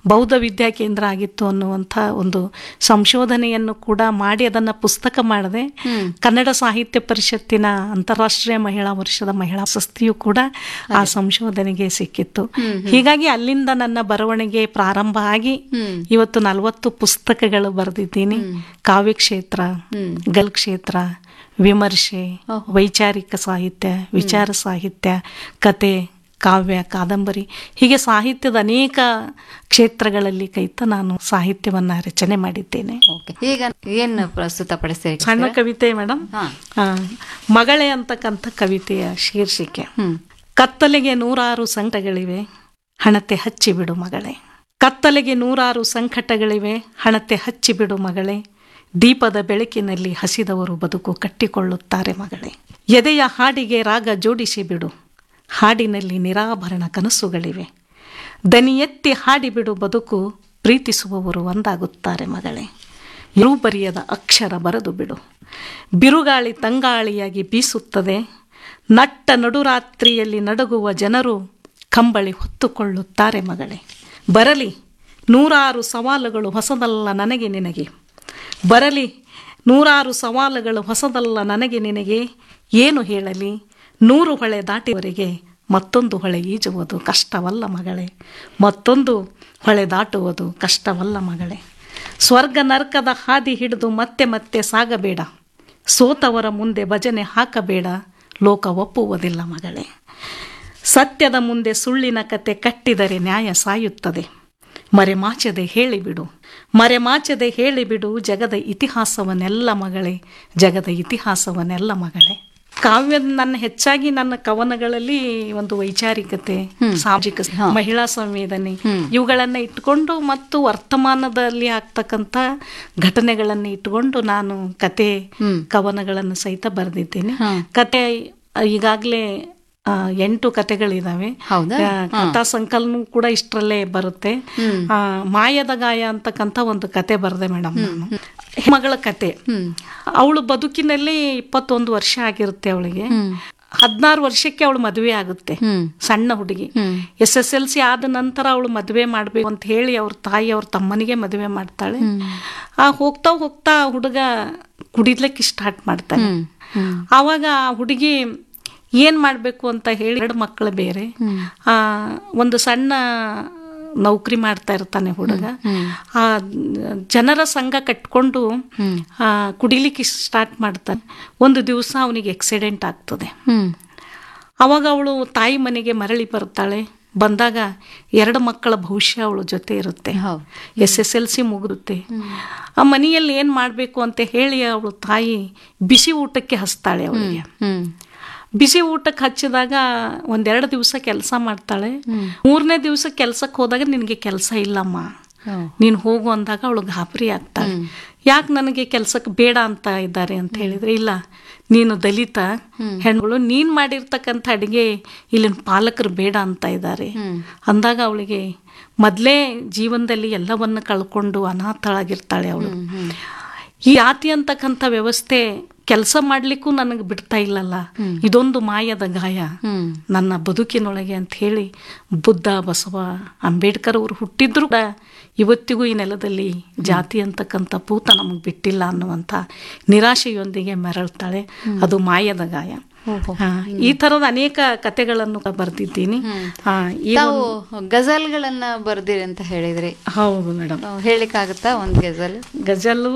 ಬೌದ್ಧ ವಿದ್ಯಾ ಕೇಂದ್ರ ಆಗಿತ್ತು ಅನ್ನುವಂಥ ಒಂದು ಸಂಶೋಧನೆಯನ್ನು ಕೂಡ ಮಾಡಿ ಅದನ್ನು ಪುಸ್ತಕ ಮಾಡಿದೆ ಕನ್ನಡ ಸಾಹಿತ್ಯ ಪರಿಷತ್ತಿನ ಅಂತಾರಾಷ್ಟ್ರೀಯ ಮಹಿಳಾ ವರ್ಷದ ಮಹಿಳಾ ಪ್ರಶಸ್ತಿಯು ಕೂಡ ಆ ಸಂಶೋಧನೆಗೆ ಸಿಕ್ಕಿತ್ತು ಹೀಗಾಗಿ ಅಲ್ಲಿಂದ ನನ್ನ ಬರವಣಿಗೆ ಪ್ರಾರಂಭ ಆಗಿ ಇವತ್ತು ನಲವತ್ತು ಪುಸ್ತಕಗಳು ಬರೆದಿದ್ದೀನಿ ಕಾವ್ಯ ಕ್ಷೇತ್ರ ಗಲ್ ಕ್ಷೇತ್ರ ವಿಮರ್ಶೆ ವೈಚಾರಿಕ ಸಾಹಿತ್ಯ ವಿಚಾರ ಸಾಹಿತ್ಯ ಕತೆ ಕಾವ್ಯ ಕಾದಂಬರಿ ಹೀಗೆ ಸಾಹಿತ್ಯದ ಅನೇಕ ಕ್ಷೇತ್ರಗಳಲ್ಲಿ ಕೈತ ನಾನು ಸಾಹಿತ್ಯವನ್ನ ರಚನೆ ಮಾಡಿದ್ದೇನೆ ಓಕೆ ಈಗ ಏನ್ ಪ್ರಸ್ತುತಪಡಿಸ್ತೀರಿ ಸಣ್ಣ ಕವಿತೆ ಮೇಡಮ್ ಹಾ. ಮಗಳೇ ಅಂತಕ್ಕಂಥ ಕವಿತೆಯ ಶೀರ್ಷಿಕೆ ಹ್ಮ್ ಕತ್ತಲೆಗೆ ನೂರಾರು ಸಂಕಟಗಳಿವೆ ಹಣತೆ ಹಚ್ಚಿಬಿಡು ಮಗಳೇ ಕತ್ತಲೆಗೆ ನೂರಾರು ಸಂಕಟಗಳಿವೆ ಹಣತೆ ಹಚ್ಚಿಬಿಡು ಮಗಳೇ ದೀಪದ ಬೆಳಕಿನಲ್ಲಿ ಹಸಿದವರು ಬದುಕು ಕಟ್ಟಿಕೊಳ್ಳುತ್ತಾರೆ ಮಗಳೇ ಎದೆಯ ಹಾಡಿಗೆ ರಾಗ ಜೋಡಿಸಿ ಬಿಡು ಹಾಡಿನಲ್ಲಿ ನಿರಾಭರಣ ಕನಸುಗಳಿವೆ ದನಿ ಎತ್ತಿ ಹಾಡಿಬಿಡು ಬದುಕು ಪ್ರೀತಿಸುವವರು ಒಂದಾಗುತ್ತಾರೆ ಮಗಳೇ ಇರು ಬರೆಯದ ಅಕ್ಷರ ಬರೆದು ಬಿಡು ಬಿರುಗಾಳಿ ತಂಗಾಳಿಯಾಗಿ ಬೀಸುತ್ತದೆ ನಟ್ಟ ನಡುರಾತ್ರಿಯಲ್ಲಿ ನಡುಗುವ ಜನರು ಕಂಬಳಿ ಹೊತ್ತುಕೊಳ್ಳುತ್ತಾರೆ ಮಗಳೇ ಬರಲಿ ನೂರಾರು ಸವಾಲುಗಳು ಹೊಸದಲ್ಲ ನನಗೆ ನಿನಗೆ ಬರಲಿ ನೂರಾರು ಸವಾಲುಗಳು ಹೊಸದಲ್ಲ ನನಗೆ ನಿನಗೆ ಏನು ಹೇಳಲಿ ನೂರು ಹೊಳೆ ದಾಟಿವರೆಗೆ ಮತ್ತೊಂದು ಹೊಳೆ ಈಜುವುದು ಕಷ್ಟವಲ್ಲ ಮಗಳೇ ಮತ್ತೊಂದು ಹೊಳೆ ದಾಟುವುದು ಕಷ್ಟವಲ್ಲ ಮಗಳೇ ಸ್ವರ್ಗ ನರ್ಕದ ಹಾದಿ ಹಿಡಿದು ಮತ್ತೆ ಮತ್ತೆ ಸಾಗಬೇಡ ಸೋತವರ ಮುಂದೆ ಭಜನೆ ಹಾಕಬೇಡ ಲೋಕ ಒಪ್ಪುವುದಿಲ್ಲ ಮಗಳೇ ಸತ್ಯದ ಮುಂದೆ ಸುಳ್ಳಿನ ಕತೆ ಕಟ್ಟಿದರೆ ನ್ಯಾಯ ಸಾಯುತ್ತದೆ ಮರೆಮಾಚದೆ ಹೇಳಿಬಿಡು ಮರೆಮಾಚದೆ ಹೇಳಿಬಿಡು ಜಗದ ಇತಿಹಾಸವನ್ನೆಲ್ಲ ಮಗಳೇ ಜಗದ ಇತಿಹಾಸವನ್ನೆಲ್ಲ ಮಗಳೇ ಕಾವ್ಯ ನನ್ನ ಹೆಚ್ಚಾಗಿ ನನ್ನ ಕವನಗಳಲ್ಲಿ ಒಂದು ವೈಚಾರಿಕತೆ ಸಾಮಾಜಿಕ ಮಹಿಳಾ ಸಂವೇದನೆ ಇವುಗಳನ್ನ ಇಟ್ಕೊಂಡು ಮತ್ತು ವರ್ತಮಾನದಲ್ಲಿ ಆಗ್ತಕ್ಕಂಥ ಘಟನೆಗಳನ್ನು ಇಟ್ಕೊಂಡು ನಾನು ಕತೆ ಕವನಗಳನ್ನು ಸಹಿತ ಬರೆದಿದ್ದೇನೆ ಕತೆ ಈಗಾಗಲೇ ಆ, ಎಂಟು ಕತೆಗಳಿದಾವೆ ಹೌದಾ? ಆ, ಕಥಾ ಸಂಕಲನ ಕೂಡ ಇಷ್ಟರಲ್ಲೇ ಬರುತ್ತೆ ಆ, ಮಾಯದ ಗಾಯ ಅಂತಕ್ಕಂಥ ಒಂದು ಕತೆ ಬರೆದೆ ಮೇಡಮ್ ನಾನು ಮಗಳ ಕತೆ ಅವಳು ಬದುಕಿನಲ್ಲಿ ಇಪ್ಪತ್ತೊಂದು ವರ್ಷ ಆಗಿರುತ್ತೆ ಅವಳಿಗೆ ಹದಿನಾರು ವರ್ಷಕ್ಕೆ ಅವಳು ಮದುವೆ ಆಗುತ್ತೆ ಸಣ್ಣ ಹುಡುಗಿ ಎಸ್ ಎಸ್ ಎಲ್ ಸಿ ಆದ ನಂತರ ಅವಳು ಮದುವೆ ಮಾಡ್ಬೇಕು ಅಂತ ಹೇಳಿ ಅವ್ರ ತಾಯಿ ಅವ್ರ ತಮ್ಮನಿಗೆ ಮದುವೆ ಮಾಡ್ತಾಳೆ ಆ ಹೋಗ್ತಾ ಹೋಗ್ತಾ ಆ ಹುಡುಗ ಕುಡಿದ್ಲಿಕ್ಕೆ ಸ್ಟಾರ್ಟ್ ಮಾಡ್ತಾನೆ ಆವಾಗ ಆ ಹುಡುಗಿ ಏನ್ ಮಾಡ್ಬೇಕು ಅಂತ ಹೇಳಿ ಎರಡು ಮಕ್ಕಳು ಬೇರೆ ಆ ಒಂದು ಸಣ್ಣ ನೌಕರಿ ಮಾಡ್ತಾ ಇರ್ತಾನೆ ಹುಡುಗ ಆ ಜನರ ಸಂಘ ಕಟ್ಕೊಂಡು ಆ ಕುಡಿಲಿಕ್ಕೆ ಸ್ಟಾರ್ಟ್ ಮಾಡ್ತಾನೆ ಒಂದು ದಿವಸ ಅವನಿಗೆ ಆಕ್ಸಿಡೆಂಟ್ ಆಗ್ತದೆ ಹ್ಮ್ ಅವಾಗ ಅವಳು ತಾಯಿ ಮನೆಗೆ ಮರಳಿ ಬರ್ತಾಳೆ ಬಂದಾಗ ಎರಡು ಮಕ್ಕಳ ಭವಿಷ್ಯ ಅವಳ ಜೊತೆ ಇರುತ್ತೆ ಹೌದು ಎಸ್ ಎಸ್ ಎಲ್ ಸಿ ಮುಗಿರುತ್ತೆ ಆ ಮನೆಯಲ್ಲಿ ಏನು ಮಾಡಬೇಕು ಅಂತ ಹೇಳಿ ಅವಳು ತಾಯಿ ಬಿಸಿ ಊಟಕ್ಕೆ ಹಚ್ತಾಳೆ ಅವಳಿಗೆ ಹ್ಮ್ ಬಿಸಿ ಊಟಕ್ಕೆ ಹಚ್ಚಿದಾಗ ಒಂದೆರಡು ದಿವಸ ಕೆಲಸ ಮಾಡ್ತಾಳೆ ಮೂರನೇ ದಿವಸ ಕೆಲ್ಸಕ್ಕೆ ಹೋದಾಗ ನಿನಗೆ ಕೆಲಸ ಇಲ್ಲಮ್ಮ ಹ್ಮ್. ನೀನು ಹೋಗು ಅಂದಾಗ ಅವಳು ಗಾಬರಿ ಆಗ್ತಾಳೆ ಯಾಕೆ ನನಗೆ ಕೆಲ್ಸಕ್ಕೆ ಬೇಡ ಅಂತ ಇದ್ದಾರೆ ಅಂತ ಹೇಳಿದ್ರೆ ಇಲ್ಲ ನೀನು ದಲಿತ ಹೆಣ್ಗಳು ನೀನ್ ಮಾಡಿರ್ತಕ್ಕಂಥ ಅಡಿಗೆ ಇಲ್ಲಿನ ಪಾಲಕರು ಬೇಡ ಅಂತ ಇದ್ದಾರೆ ಅಂದಾಗ ಅವಳಿಗೆ ಮೊದಲೇ ಜೀವನದಲ್ಲಿ ಎಲ್ಲವನ್ನು ಕಳ್ಕೊಂಡು ಅನಾಥಳಾಗಿರ್ತಾಳೆ ಅವಳು ಈ ಜಾತಿ ಅಂತಕ್ಕಂಥ ವ್ಯವಸ್ಥೆ ಕೆಲಸ ಮಾಡ್ಲಿಕ್ಕೂ ನನಗೆ ಬಿಡ್ತಾ ಇಲ್ಲಲ್ಲ ಇದೊಂದು ಮಾಯದ ಗಾಯ ಹ್ಮ್ ನನ್ನ ಬದುಕಿನೊಳಗೆ ಅಂತ ಹೇಳಿ ಬುದ್ಧ ಬಸವ ಅಂಬೇಡ್ಕರ್ ಅವರು ಹುಟ್ಟಿದ್ರು ಕೂಡ ಇವತ್ತಿಗೂ ಈ ನೆಲದಲ್ಲಿ ಜಾತಿ ಅಂತಕ್ಕಂಥ ಪೂತ ನಮಗೆ ಬಿಟ್ಟಿಲ್ಲ ಅನ್ನುವಂಥ ನಿರಾಶೆಯೊಂದಿಗೆ ಮೆರಳ್ತಾಳೆ ಅದು ಮಾಯದ ಗಾಯ ಹಾ, ಈ ಥರದ ಅನೇಕ ಕತೆಗಳನ್ನು ಬರೆದಿದ್ದೀನಿ ಹಾ, ಈ ತಾವು ಗಜಲ್ಗಳನ್ನ ಬರ್ದಿರಿ ಅಂತ ಹೇಳಿದ್ರಿ ಹೌದು ಮೇಡಮ್ ತಾವು ಹೇಳಿಕ್ಕಾಗತ್ತಾ ಒಂದ್ ಗಜಲ್ ಗಜಲು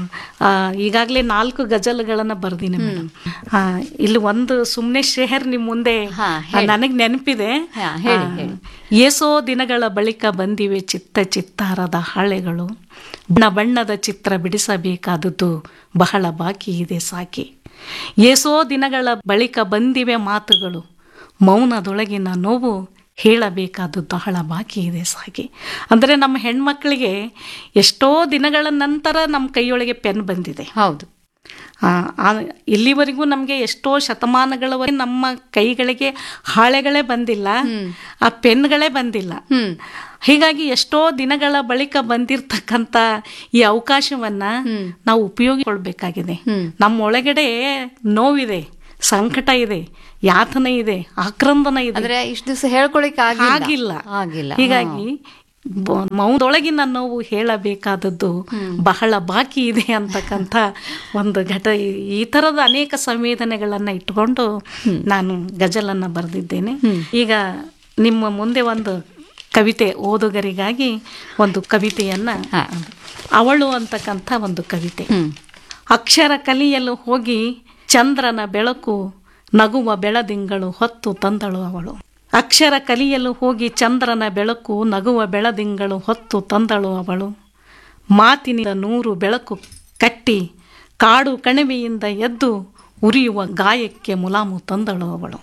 ಈಗಾಗಲೇ ನಾಲ್ಕು ಗಜಲ್ಗಳನ್ನ ಬರ್ದೀನಿ ಮೇಡಮ್ ಇಲ್ಲಿ ಒಂದು ಸುಮ್ಮನೆ ಶೇಹರ್ ನಿಮ್ ಮುಂದೆ ಹಾ, ನನಗೆ ನೆನಪಿದೆ ಹಾ, ಹೇಳಿ, ಆ, ಹೇಳಿ. ಏಸೋ ದಿನಗಳ ಬಳಿಕ ಬಂದಿವೆ ಚಿತ್ತ ಚಿತ್ತಾರದ ಹಾಳೆಗಳು ಬಣ್ಣ ಬಣ್ಣದ ಚಿತ್ರ ಬಿಡಿಸಬೇಕಾದದ್ದು ಬಹಳ ಬಾಕಿ ಇದೆ ಸಾಕಿ ಏಸೋ ದಿನಗಳ ಬಳಿಕ ಬಂದಿವೆ ಮಾತುಗಳು ಮೌನದೊಳಗಿನ ನೋವು ಹೇಳಬೇಕಾದದ್ದು ಬಹಳ ಬಾಕಿ ಇದೆ ಸಾಕಿ ಅಂದರೆ ನಮ್ಮ ಹೆಣ್ಮಕ್ಳಿಗೆ ಎಷ್ಟೋ ದಿನಗಳ ನಂತರ ನಮ್ಮ ಕೈಯೊಳಗೆ ಪೆನ್ ಬಂದಿದೆ ಹೌದು ಆ, ಆ, ಇಲ್ಲಿವರೆಗೂ ನಮಗೆ ಎಷ್ಟೋ ಶತಮಾನಗಳವರೆಗೆ ನಮ್ಮ ಕೈಗಳಿಗೆ ಹಾಳೆಗಳೇ ಬಂದಿಲ್ಲ ಆ ಪೆನ್ಗಳೇ ಬಂದಿಲ್ಲ ಹ್ಮ್ ಹೀಗಾಗಿ ಎಷ್ಟೋ ದಿನಗಳ ಬಳಿಕ ಬಂದಿರತಕ್ಕಂಥ ಈ ಅವಕಾಶವನ್ನ ನಾವು ಉಪಯೋಗಿಸ್ಕೊಳ್ಬೇಕಾಗಿದೆ ನಮ್ಮ ಒಳಗಡೆ ನೋವಿದೆ ಸಂಕಟ ಇದೆ ಯಾತನೆ ಇದೆ ಆಕ್ರಂದನ ಇದೆ ಅಂದ್ರೆ ಇಷ್ಟು ದಿವಸ ಹೇಳ್ಕೊಳಿಕ್ ಆಗಿಲ್ಲ ಆಗಿಲ್ಲ ಹೀಗಾಗಿ ಬ- ಮೌನದೊಳಗಿನ ನೋವು ಹೇಳಬೇಕಾದದ್ದು ಬಹಳ ಬಾಕಿ ಇದೆ ಅಂತಕ್ಕಂಥ ಒಂದು ಘಟ ಈ ಥರದ ಅನೇಕ ಸಂವೇದನೆಗಳನ್ನು ಇಟ್ಕೊಂಡು ನಾನು ಗಜಲನ್ನು ಬರೆದಿದ್ದೇನೆ ಈಗ ನಿಮ್ಮ ಮುಂದೆ ಒಂದು ಕವಿತೆ ಓದುಗರಿಗಾಗಿ ಒಂದು ಕವಿತೆಯನ್ನ ಹಾ. ಅವಳು ಅಂತಕ್ಕಂಥ ಒಂದು ಕವಿತೆ ಹ್ಮ್ ಅಕ್ಷರ ಕಲಿಯಲು ಹೋಗಿ ಚಂದ್ರನ ಬೆಳಕು ನಗುವ ಬೆಳದಿಂಗಳು ಹೊತ್ತು ತಂದಳು ಅವಳು ಅಕ್ಷರ ಕಲಿಯಲು ಹೋಗಿ ಚಂದ್ರನ ಬೆಳಕು ನಗುವ ಬೆಳದಿಂಗಳು ಹೊತ್ತು ತಂದಳು ಅವಳು ಮಾತಿನಿಂದ ನೂರು ಬೆಳಕು ಕಟ್ಟಿ ಕಾಡು ಕಣಿವೆಯಿಂದ ಎದ್ದು ಉರಿಯುವ ಗಾಯಕ್ಕೆ ಮುಲಾಮು ತಂದಳು ಅವಳು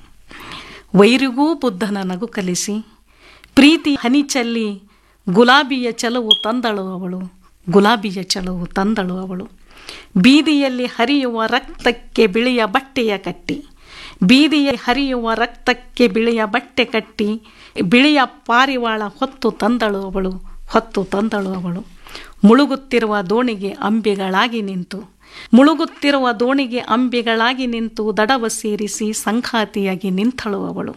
ವೈರಿಗೂ ಬುದ್ಧನ ನಗು ಕಲಿಸಿ ಪ್ರೀತಿ ಹನಿ ಚೆಲ್ಲಿ ಗುಲಾಬಿಯ ಚಲವು ತಂದಳು ಅವಳು ಗುಲಾಬಿಯ ಚಲವು ತಂದಳು ಅವಳು ಬೀದಿಯಲ್ಲಿ ಹರಿಯುವ ರಕ್ತಕ್ಕೆ ಬಿಳಿಯ ಬಟ್ಟೆಯ ಕಟ್ಟಿ ಬೀದಿಯ ಹರಿಯುವ ರಕ್ತಕ್ಕೆ ಬಿಳಿಯ ಬಟ್ಟೆ ಕಟ್ಟಿ ಬಿಳಿಯ ಪಾರಿವಾಳ ಹೊತ್ತು ತಂದಳು ಅವಳು ಹೊತ್ತು ತಂದಳು ಅವಳು ಮುಳುಗುತ್ತಿರುವ ದೋಣಿಗೆ ಅಂಬಿಗಳಾಗಿ ನಿಂತು ಮುಳುಗುತ್ತಿರುವ ದೋಣಿಗೆ ಅಂಬಿಗಳಾಗಿ ನಿಂತು ದಡವ ಸೇರಿಸಿ ಸಂಘಾತಿಯಾಗಿ ನಿಂತಳು ಅವಳು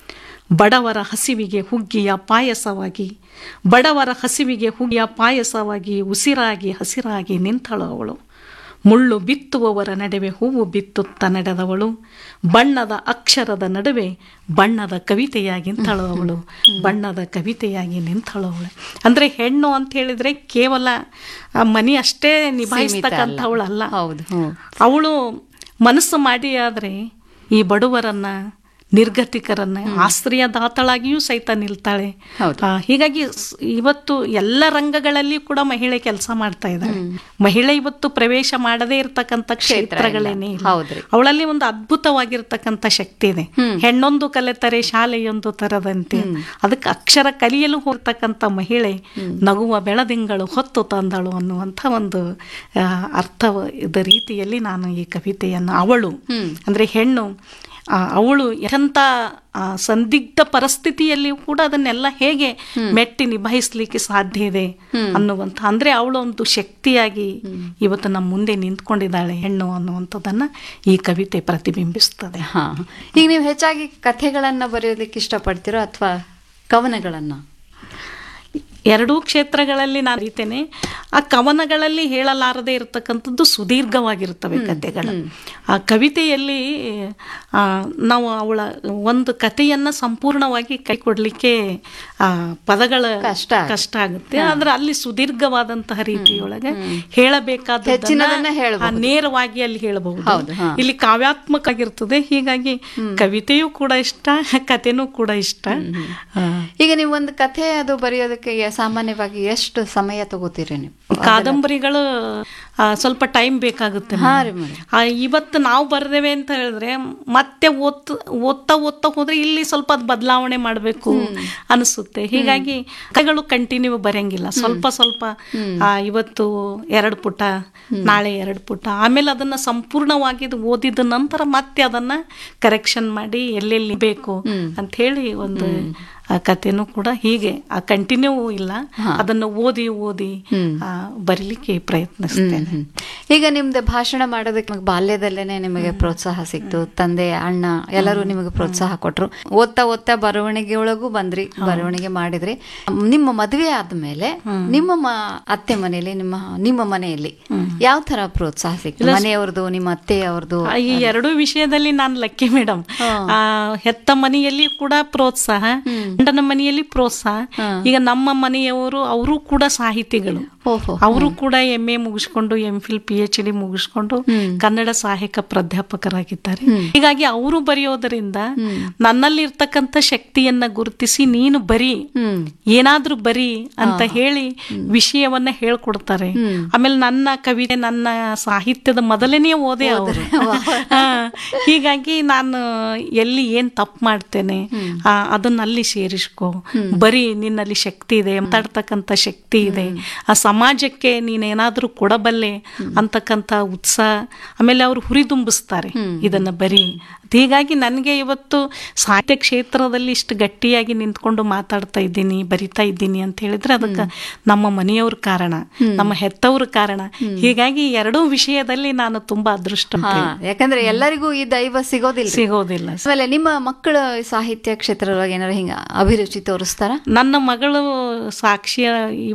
ಬಡವರ ಹಸಿವಿಗೆ ಹುಗ್ಗಿಯ ಪಾಯಸವಾಗಿ ಬಡವರ ಹಸಿವಿಗೆ ಹುಗ್ಗಿಯ ಪಾಯಸವಾಗಿ ಉಸಿರಾಗಿ ಹಸಿರಾಗಿ ನಿಂತಳು ಅವಳು ಮುಳ್ಳು ಬಿತ್ತುವವರ ನಡುವೆ ಹೂವು ಬಿತ್ತುತ್ತ ನಡೆದವಳು ಬಣ್ಣದ ಅಕ್ಷರದ ನಡುವೆ ಬಣ್ಣದ ಕವಿತೆಯಾಗಿ ನಿಂತಳು ಅವಳು ಬಣ್ಣದ ಕವಿತೆಯಾಗಿ ನಿಂತಳು ಅವಳು ಅಂದ್ರೆ ಹೆಣ್ಣು ಅಂತ ಹೇಳಿದ್ರೆ ಕೇವಲ ಆ ಮನಿ ಅಷ್ಟೇ ನಿಭಾಯಿಸ್ತಕ್ಕಂಥವಳಲ್ಲ ಹೌದು ಹ್ಮ್. ಅವಳು ಮನಸ್ಸು ಮಾಡಿ ಆದ್ರೆ ಈ ಬಡವರನ್ನ ನಿರ್ಗತಿಕರನ್ನ ಆಶ್ರಯದಾತಳಾಗಿಯೂ ಸಹಿತ ನಿಲ್ತಾಳೆ ಹೌದು. ಆ, ಹೀಗಾಗಿ ಸ್- ಇವತ್ತು ಎಲ್ಲ ರಂಗಗಳಲ್ಲಿ ಕೂಡ ಮಹಿಳೆ ಕೆಲಸ ಮಾಡ್ತಾ ಇದ್ದಾಳೆ ಮಹಿಳೆ ಇವತ್ತು ಪ್ರವೇಶ ಮಾಡದೇ ಇರತಕ್ಕಂಥ ಕ್ಷೇತ್ರಗಳೇನೇ ಇಲ್ಲ ಹೌದ್ರಿ. ಅವಳಲ್ಲಿ ಒಂದು ಅದ್ಭುತವಾಗಿರ್ತಕ್ಕಂಥ ಶಕ್ತಿ ಇದೆ ಹೆಣ್ಣೊಂದು ಕಲೆತರೆ ಶಾಲೆಯೊಂದು ತರದಂತೆ ಅದಕ್ಕೆ ಅಕ್ಷರ ಕಲಿಯಲು ಹೋಗ್ತಕ್ಕಂಥ ಮಹಿಳೆ ನಗುವ ಬೆಳದಿಂಗಳು ಹೊತ್ತು ತಂದಳು ಅನ್ನುವಂಥ ಒಂದು ಆ, ಅರ್ಥದ ರೀತಿಯಲ್ಲಿ ನಾನು ಈ ಕವಿತೆಯನ್ನು ಅವಳು ಅಂದ್ರೆ ಹೆಣ್ಣು ಆ, ಅವಳು ಎಂಥ ಆ, ಸಂದಿಗ್ಧ ಪರಿಸ್ಥಿತಿಯಲ್ಲಿಯೂ ಕೂಡ ಅದನ್ನೆಲ್ಲ ಹೇಗೆ ಮೆಟ್ಟಿ ನಿಭಾಯಿಸ್ಲಿಕ್ಕೆ ಸಾಧ್ಯ ಇದೆ ಅನ್ನುವಂಥ ಅಂದ್ರೆ ಅವಳು ಒಂದು ಶಕ್ತಿಯಾಗಿ ಇವತ್ತು ನಮ್ಮ ಮುಂದೆ ನಿಂತ್ಕೊಂಡಿದ್ದಾಳೆ ಹೆಣ್ಣು ಅನ್ನುವಂಥದ್ದನ್ನ ಈ ಕವಿತೆ ಪ್ರತಿಬಿಂಬಿಸ್ತದೆ ಹಾ ಈಗ ನೀವು ಹೆಚ್ಚಾಗಿ ಕಥೆಗಳನ್ನ ಬರೆಯೋದಕ್ಕೆ ಇಷ್ಟಪಡ್ತೀರೋ ಅಥವಾ ಕವನಗಳನ್ನ ಎರಡೂ ಕ್ಷೇತ್ರಗಳಲ್ಲಿ ನಾನು ಅರಿತೇನೆ ಆ ಕವನಗಳಲ್ಲಿ ಹೇಳಲಾರದೆ ಇರತಕ್ಕಂಥದ್ದು ಸುದೀರ್ಘವಾಗಿರ್ತವೆ ಕಥೆಗಳು ಆ ಕವಿತೆಯಲ್ಲಿ ಆ, ನಾವು ಅವಳ ಒಂದು ಕಥೆಯನ್ನ ಸಂಪೂರ್ಣವಾಗಿ ಕೈ ಕೊಡ್ಲಿಕ್ಕೆ ಆ ಪದಗಳ ಕಷ್ಟ ಆಗುತ್ತೆ. ಕಷ್ಟ ಆಗುತ್ತೆ ಆದ್ರೆ ಅಲ್ಲಿ ಸುದೀರ್ಘವಾದಂತಹ ರೀತಿಯೊಳಗೆ ಹೇಳಬೇಕಾದ ಹೆಚ್ಚಿನದನ್ನ ಹೇಳ್ಬಹುದು. ನೇರವಾಗಿ ಅಲ್ಲಿ ಹೇಳಬಹುದು ಹೌದು, ಹಾ. ಇಲ್ಲಿ ಕಾವ್ಯಾತ್ಮಕ ಆಗಿರ್ತದೆ ಹೀಗಾಗಿ ಕವಿತೆಯೂ ಕೂಡ ಇಷ್ಟ ಕಥೆನೂ ಕೂಡ ಇಷ್ಟ ಆ, ಈಗ ನೀವು ಒಂದು ಕಥೆ ಅದು ಬರೆಯೋದಕ್ಕೆ ಯ- ಸಾಮಾನ್ಯವಾಗಿ ಎಷ್ಟು ಸಮಯ ತಗೋತೀರಿ ನೀವು ಕಾದಂಬರಿಗಳು ಆ, ಸ್ವಲ್ಪ ಟೈಮ್ ಬೇಕಾಗುತ್ತೆ ಹಾ madam. ರೀ ಮೇಡಮ್ ಆ, ಇವತ್ತು ನಾವು ಬರ್ದೇವೆ ಅಂತ ಹೇಳಿದ್ರೆ ಮತ್ತೆ ಓದ್ ಓದ್ತಾ ಓದ್ತಾ ಹೋದ್ರೆ ಇಲ್ಲಿ ಸ್ವಲ್ಪ ಅದ್ ಬದಲಾವಣೆ ಮಾಡಬೇಕು ಅನಿಸುತ್ತೆ ಹೀಗಾಗಿ ಕಥೆಗಳು ಕಂಟಿನ್ಯೂ ಬರೆಯಂಗಿಲ್ಲ ಸ್ವಲ್ಪ ಸ್ವಲ್ಪ ಆ, ಇವತ್ತು ಎರಡು ಪುಟ ನಾಳೆ ಎರಡು ಪುಟ ಆಮೇಲೆ ಅದನ್ನ ಸಂಪೂರ್ಣವಾಗಿ ಇದು ಓದಿದ ನಂತರ ಮತ್ತೆ ಅದನ್ನ ಕರೆಕ್ಷನ್ ಮಾಡಿ ಎಲ್ಲೆಲ್ಲಿ ಬೇಕು ಅಂತ ಹೇಳಿ ಒಂದು ಆ ಕಥೆನೂ ಕೂಡ ಹೀಗೆ ಆ ಕಂಟಿನ್ಯೂ ಇಲ್ಲ ಅದನ್ನು ಓದಿ ಓದಿ ಆ, ಬರೀಲಿಕ್ಕೆ ಪ್ರಯತ್ನಿಸ್ತೇನೆ ಹ್ಮ್. ಈಗ ನಿಮ್ದು ಭಾಷಣ ಮಾಡೋದಕ್ಕೆ ನಿಮಗೆ ಬಾಲ್ಯದಲ್ಲೇನೆ ನಿಮಗೆ ಪ್ರೋತ್ಸಾಹ ಸಿಕ್ತು ತಂದೆ ಅಣ್ಣ ಎಲ್ಲರೂ ನಿಮಗೆ ಪ್ರೋತ್ಸಾಹ ಕೊಟ್ರು ಓದ್ತಾ ಓದ್ತಾ ಬರವಣಿಗೆ ಒಳಗೂ ಬಂದ್ರಿ ಬರವಣಿಗೆ ಮಾಡಿದ್ರಿ ನಿಮ್ಮ ಮದುವೆ ಆದ್ಮೇಲೆ ನಿಮ್ಮ ಮ- ಅತ್ತೆ ಮನೆಯಲ್ಲಿ ನಿಮ್ಮ ನಿಮ್ಮ ಮನೆಯಲ್ಲಿ ಯಾವ ತರ ಪ್ರೋತ್ಸಾಹ ಸಿಕ್ತು ಮನೆಯವ್ರದ್ದು ನಿಮ್ಮ ಅತ್ತೆಯವ್ರದ್ದು ಆ, ಈ ಎರಡೂ ವಿಷಯದಲ್ಲಿ ನಾನು ಲಕ್ಕಿ ಮೇಡಮ್ ಹೆತ್ತ ಮನೆಯಲ್ಲಿ ಕೂಡ ಪ್ರೋತ್ಸಾಹ ಗಂಡನ ಮನೆಯಲ್ಲಿ ಪ್ರೋತ್ಸಾಹ ಈಗ ನಮ್ಮ ಮನೆಯವರು ಅವರು ಕೂಡ ಸಾಹಿತಿಗಳು ಓಹೋ ಅವರು ಕೂಡ ಎಂ ಎ ಮುಗಿಸ್ಕೊಂಡು M Phil P H D ಮುಗಿಸ್ಕೊಂಡು ಕನ್ನಡ ಸಹಾಯಕ ಪ್ರಾಧ್ಯಾಪಕರಾಗಿದ್ದಾರೆ ಹೀಗಾಗಿ ಅವರು ಬರೆಯೋದರಿಂದ ನನ್ನಲ್ಲಿ ಇರ್ತಕ್ಕಂಥ ಶಕ್ತಿಯನ್ನ ಗುರುತಿಸಿ ನೀನು ಬರಿ ಹ್ಮ್ ಏನಾದ್ರೂ ಬರಿ ಅಂತ ಹೇಳಿ ವಿಷಯವನ್ನ ಹೇಳ್ಕೊಡ್ತಾರೆ ಆಮೇಲೆ ನನ್ನ ಕವಿತೆ ನನ್ನ ಸಾಹಿತ್ಯದ ಮೊದಲನೇ ಓದೇ ಅವರು ಹಾ, ಹೀಗಾಗಿ ನಾನು ಎಲ್ಲಿ ಏನ್ ತಪ್ಪು ಮಾಡ್ತೇನೆ ಆ, ಅದನ್ನ ಅಲ್ಲಿ ಸೇರಿಸ್ಕೊ ಬರೀ ನಿನ್ನಲ್ಲಿ ಶಕ್ತಿ ಇದೆ ಮಾತಾಡ್ತಕ್ಕಂಥ ಶಕ್ತಿ ಇದೆ ಆ ಸಮಾಜಕ್ಕೆ ನೀನೇನಾದ್ರೂ ಕೊಡಬಲ್ಲೆ ಅಂತಕ್ಕಂಥ ಉತ್ಸಾಹ ಆಮೇಲೆ ಅವರು ಹುರಿದುಂಬಿಸ್ತಾರೆ ಇದನ್ನ ಬರೀ ಹೀಗಾಗಿ ನನಗೆ ಇವತ್ತು ಸಾಹಿತ್ಯ ಕ್ಷೇತ್ರದಲ್ಲಿ ಇಷ್ಟು ಗಟ್ಟಿಯಾಗಿ ನಿಂತ್ಕೊಂಡು ಮಾತಾಡ್ತಾ ಇದ್ದೀನಿ ಬರಿತಾ ಇದ್ದೀನಿ ಅಂತ ಹೇಳಿದ್ರೆ ಅದಕ್ಕೆ ನಮ್ಮ ಮನೆಯವ್ರ ಕಾರಣ ನಮ್ಮ ಹೆತ್ತವ್ರ ಕಾರಣ ಹೀಗಾಗಿ ಎರಡೂ ವಿಷಯದಲ್ಲಿ ನಾನು ತುಂಬಾ ಅದೃಷ್ಟ ಹಾ ಯಾಕಂದ್ರೆ ಎಲ್ಲರಿಗೂ ಈ ದೈವ ಸಿಗೋದಿಲ್ಲ ಸಿಗೋದಿಲ್ಲ ಆಮೇಲೆ ನಿಮ್ಮ ಮಕ್ಕಳ ಸಾಹಿತ್ಯ ಕ್ಷೇತ್ರದೊಳಗೆ ಏನಾರ ಹಿಂಗ ಅಭಿರುಚಿ ತೋರಿಸ್ತಾರ ನನ್ನ ಮಗಳು ಸಾಕ್ಷಿಯ